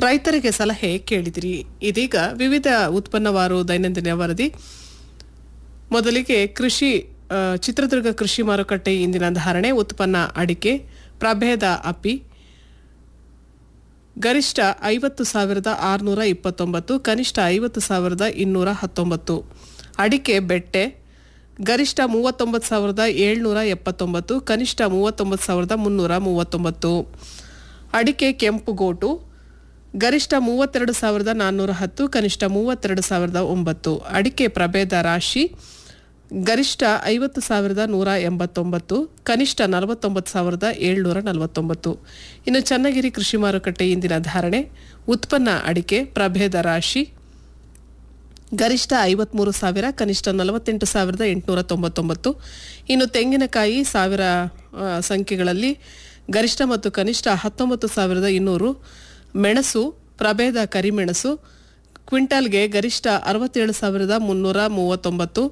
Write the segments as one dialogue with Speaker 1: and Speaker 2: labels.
Speaker 1: ರೈತರಿಗೆ ಸಲಹೆ ಕೇಳಿದಿರಿ ಇದೀಗ ವಿವಿಧ ಉತ್ಪನ್ನವಾರು ದೈನಂದಿನ ವರದಿ ಮೊದಲಿಗೆ ಕೃಷಿ ಆ, ಚಿತ್ರದುರ್ಗ ಕೃಷಿ ಮಾರುಕಟ್ಟೆ ಇಂದಿನ ಧಾರಣೆ ಉತ್ಪನ್ನ ಅಡಿಕೆ ಪ್ರಭೇದ ಅಪ್ಪಿ ಗರಿಷ್ಠ ಐವತ್ತು ಸಾವಿರದ ಆರುನೂರ ಇಪ್ಪತ್ತೊಂಬತ್ತು ಕನಿಷ್ಠ ಐವತ್ತು ಸಾವಿರದ ಇನ್ನೂರ ಹತ್ತೊಂಬತ್ತು ಅಡಿಕೆ ಬೆಟ್ಟೆ ಗರಿಷ್ಠ ಮೂವತ್ತೊಂಬತ್ತು ಸಾವಿರದ ಏಳ್ನೂರ ಎಪ್ಪತ್ತೊಂಬತ್ತು ಕನಿಷ್ಠ ಮೂವತ್ತೊಂಬತ್ತು ಸಾವಿರದ ಮುನ್ನೂರ ಮೂವತ್ತೊಂಬತ್ತು ಅಡಿಕೆ ಕೆಂಪು ಗೋಟು ಗರಿಷ್ಠ ಮೂವತ್ತೆರಡು ಸಾವಿರದ ನಾನ್ನೂರ ಹತ್ತು ಕನಿಷ್ಠ ಮೂವತ್ತೆರಡು ಸಾವಿರದ ಒಂಬತ್ತು ಅಡಿಕೆ ಪ್ರಭೇದ ರಾಶಿ ಗರಿಷ್ಠ ಐವತ್ತು ಸಾವಿರದ ನೂರ ಎಂಬತ್ತೊಂಬತ್ತು ಕನಿಷ್ಠ ನಲವತ್ತೊಂಬತ್ತು ಸಾವಿರದ ಏಳ್ನೂರ ನಲವತ್ತೊಂಬತ್ತು ಇನ್ನು ಚನ್ನಗಿರಿ ಕೃಷಿ ಮಾರುಕಟ್ಟೆ ಇಂದಿನ ಧಾರಣೆ ಉತ್ಪನ್ನ ಅಡಿಕೆ ಪ್ರಭೇದ ರಾಶಿ ಗರಿಷ್ಠ ಐವತ್ಮೂರು ಸಾವಿರ ಕನಿಷ್ಠ ನಲವತ್ತೆಂಟು ಸಾವಿರದ ಎಂಟುನೂರ ತೊಂಬತ್ತೊಂಬತ್ತು ಇನ್ನು ತೆಂಗಿನಕಾಯಿ ಸಾವಿರ ಆ, ಸಂಖ್ಯೆಗಳಲ್ಲಿ ಗರಿಷ್ಠ ಮತ್ತು ಕನಿಷ್ಠ ಹತ್ತೊಂಬತ್ತು ಸಾವಿರದ ಇನ್ನೂರು ಮೆಣಸು ಪ್ರಭೇದ ಕರಿಮೆಣಸು ಕ್ವಿಂಟಾಲ್ಗೆ ಗರಿಷ್ಠ ಅರವತ್ತೇಳು ಸಾವಿರದ ಮುನ್ನೂರ ಮೂವತ್ತೊಂಬತ್ತು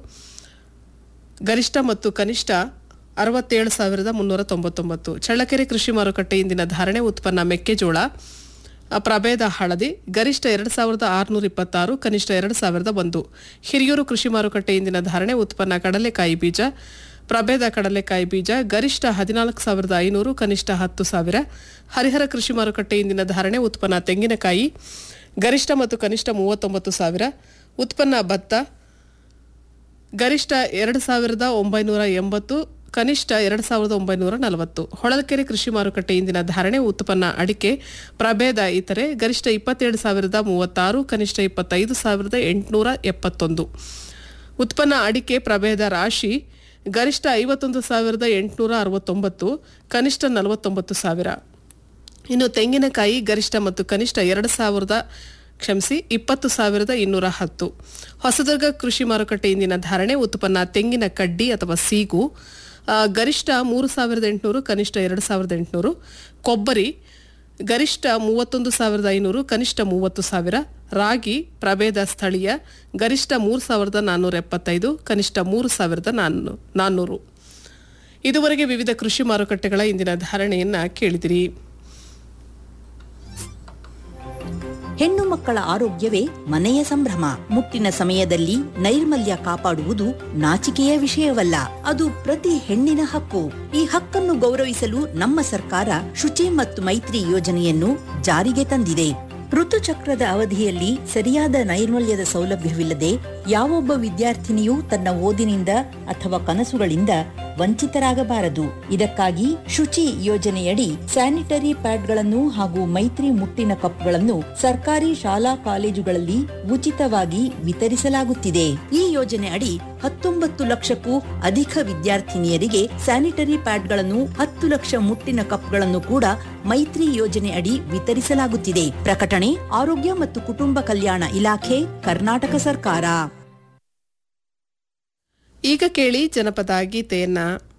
Speaker 1: ಗರಿಷ್ಠ ಮತ್ತು ಕನಿಷ್ಠ ಅರವತ್ತೇಳು ಸಾವಿರದ ಮುನ್ನೂರ ತೊಂಬತ್ತೊಂಬತ್ತು ಚಳ್ಳಕೆರೆ ಕೃಷಿ ಮಾರುಕಟ್ಟೆ ಇಂದಿನ ಧಾರಣೆ ಉತ್ಪನ್ನ ಮೆಕ್ಕೆಜೋಳ ಆ, ಪ್ರಭೇದ ಹಳದಿ ಗರಿಷ್ಠ ಎರಡು ಸಾವಿರದ ಆರುನೂರ ಇಪ್ಪತ್ತಾರು ಕನಿಷ್ಠ ಎರಡು ಸಾವಿರದ ಒಂದು ಹಿರಿಯೂರು ಕೃಷಿ ಮಾರುಕಟ್ಟೆ ಇಂದಿನ ಧಾರಣೆ ಉತ್ಪನ್ನ ಕಡಲೆಕಾಯಿ ಬೀಜ ಪ್ರಭೇದ ಕಡಲೆಕಾಯಿ ಬೀಜ ಗರಿಷ್ಠ ಹದಿನಾಲ್ಕು ಸಾವಿರದ ಐನೂರು ಕನಿಷ್ಠ ಹತ್ತು ಸಾವಿರ ಹರಿಹರ ಕೃಷಿ ಮಾರುಕಟ್ಟೆ ಇಂದಿನ ಧಾರಣೆ ಉತ್ಪನ್ನ ತೆಂಗಿನಕಾಯಿ ಗರಿಷ್ಠ ಮತ್ತು ಕನಿಷ್ಠ ಮೂವತ್ತೊಂಬತ್ತು ಸಾವಿರ ಉತ್ಪನ್ನ ಭತ್ತ ಗರಿಷ್ಠ ಎರಡು ಸಾವಿರದ ಒಂಬೈನೂರ ಎಂಬತ್ತು ಕನಿಷ್ಠ ಎರಡು ಸಾವಿರದ ಒಂಬೈನೂರ ನಲವತ್ತು ಹೊಳಲ್ಕೆರೆ ಕೃಷಿ ಮಾರುಕಟ್ಟೆ ಇಂದಿನ ಧಾರಣೆ ಉತ್ಪನ್ನ ಅಡಿಕೆ ಪ್ರಭೇದ ಇತರೆ ಗರಿಷ್ಠ ಇಪ್ಪತ್ತೇಳು ಸಾವಿರದ ಮೂವತ್ತಾರು ಕನಿಷ್ಠ ಇಪ್ಪತ್ತೈದು ಸಾವಿರದ ಎಂಟುನೂರ ಎಪ್ಪತ್ತೊಂದು ಉತ್ಪನ್ನ ಅಡಿಕೆ ಪ್ರಭೇದ ರಾಶಿ ಗರಿಷ್ಠ ಐವತ್ತೊಂದು ಸಾವಿರದ ಎಂಟುನೂರ ಅರವತ್ತೊಂಬತ್ತು ಕನಿಷ್ಠ ನಲವತ್ತೊಂಬತ್ತು ಸಾವಿರ ಇನ್ನು ತೆಂಗಿನಕಾಯಿ ಗರಿಷ್ಠ ಮತ್ತು ಕನಿಷ್ಠ ಎರಡು ಸಾವಿರದ ಕ್ಷಮಿಸಿ ಇಪ್ಪತ್ತು ಸಾವಿರದ ಇನ್ನೂರ ಹತ್ತು ಹೊಸದುರ್ಗ ಕೃಷಿ ಮಾರುಕಟ್ಟೆ ಇಂದಿನ ಧಾರಣೆ ಉತ್ಪನ್ನ ತೆಂಗಿನ ಕಡ್ಡಿ ಅಥವಾ ಸೀಗು ಆ, ಗರಿಷ್ಠ ಮೂರು ಸಾವಿರದ ಎಂಟುನೂರು ಕನಿಷ್ಠ ಎರಡು ಸಾವಿರದ ಎಂಟುನೂರು ಕೊಬ್ಬರಿ ಗರಿಷ್ಠ ಮೂವತ್ತೊಂದು ಸಾವಿರದ ಐನೂರು ಕನಿಷ್ಠ ಮೂವತ್ತು ಸಾವಿರ ರಾಗಿ ಪ್ರಭೇದ ಸ್ಥಳೀಯ ಗರಿಷ್ಠ ಮೂರು ಸಾವಿರದ ನಾನ್ನೂರ ಎಪ್ಪತ್ತೈದು ಕನಿಷ್ಠ ಮೂರು ಸಾವಿರದ ನಾನ್ನೂ ನಾನ್ನೂರು ಇದುವರೆಗೆ ವಿವಿಧ ಕೃಷಿ ಮಾರುಕಟ್ಟೆಗಳ ಇಂದಿನ ಧಾರಣೆಯನ್ನ ಕೇಳಿದಿರಿ
Speaker 2: ಹೆಣ್ಣು ಮಕ್ಕಳ ಆರೋಗ್ಯವೇ ಮನೆಯ ಸಂಭ್ರಮ ಮುಟ್ಟಿನ ಸಮಯದಲ್ಲಿ ನೈರ್ಮಲ್ಯ ಕಾಪಾಡುವುದು ನಾಚಿಕೆಯ ವಿಷಯವಲ್ಲ ಅದು ಪ್ರತಿ ಹೆಣ್ಣಿನ ಹಕ್ಕು ಈ ಹಕ್ಕನ್ನು ಗೌರವಿಸಲು ನಮ್ಮ ಸರ್ಕಾರ ಶುಚಿ ಮತ್ತು ಮೈತ್ರಿ ಯೋಜನೆಯನ್ನು ಜಾರಿಗೆ ತಂದಿದೆ ಋತುಚಕ್ರದ ಅವಧಿಯಲ್ಲಿ ಸರಿಯಾದ ನೈರ್ಮಲ್ಯದ ಸೌಲಭ್ಯವಿಲ್ಲದೆ ಯಾವೊಬ್ಬ ವಿದ್ಯಾರ್ಥಿನಿಯೂ ತನ್ನ ಓದಿನಿಂದ ಅಥವಾ ಕನಸುಗಳಿಂದ ವಂಚಿತರಾಗಬಾರದು ಇದಕ್ಕಾಗಿ ಶುಚಿ ಯೋಜನೆಯಡಿ ಸ್ಯಾನಿಟರಿ ಪ್ಯಾಡ್ಗಳನ್ನು ಹಾಗೂ ಮೈತ್ರಿ ಮುಟ್ಟಿನ ಕಪ್ಗಳನ್ನು ಸರ್ಕಾರಿ ಶಾಲಾ ಕಾಲೇಜುಗಳಲ್ಲಿ ಉಚಿತವಾಗಿ ವಿತರಿಸಲಾಗುತ್ತಿದೆ ಈ ಯೋಜನೆ ಅಡಿ ಹತ್ತೊಂಬತ್ತು ಲಕ್ಷಕ್ಕೂ ಅಧಿಕ ವಿದ್ಯಾರ್ಥಿನಿಯರಿಗೆ ಸ್ಯಾನಿಟರಿ ಪ್ಯಾಡ್ಗಳನ್ನು ಹತ್ತು ಲಕ್ಷ ಮುಟ್ಟಿನ ಕಪ್ಗಳನ್ನು ಕೂಡ ಮೈತ್ರಿ ಯೋಜನೆ ಅಡಿ ವಿತರಿಸಲಾಗುತ್ತಿದೆ ಪ್ರಕಟಣೆ ಆರೋಗ್ಯ ಮತ್ತು ಕುಟುಂಬ ಕಲ್ಯಾಣ ಇಲಾಖೆ ಕರ್ನಾಟಕ ಸರ್ಕಾರ
Speaker 1: ಈಗ ಕೇಳಿ ಜನಪದ ಗೀತೆಯನ್ನ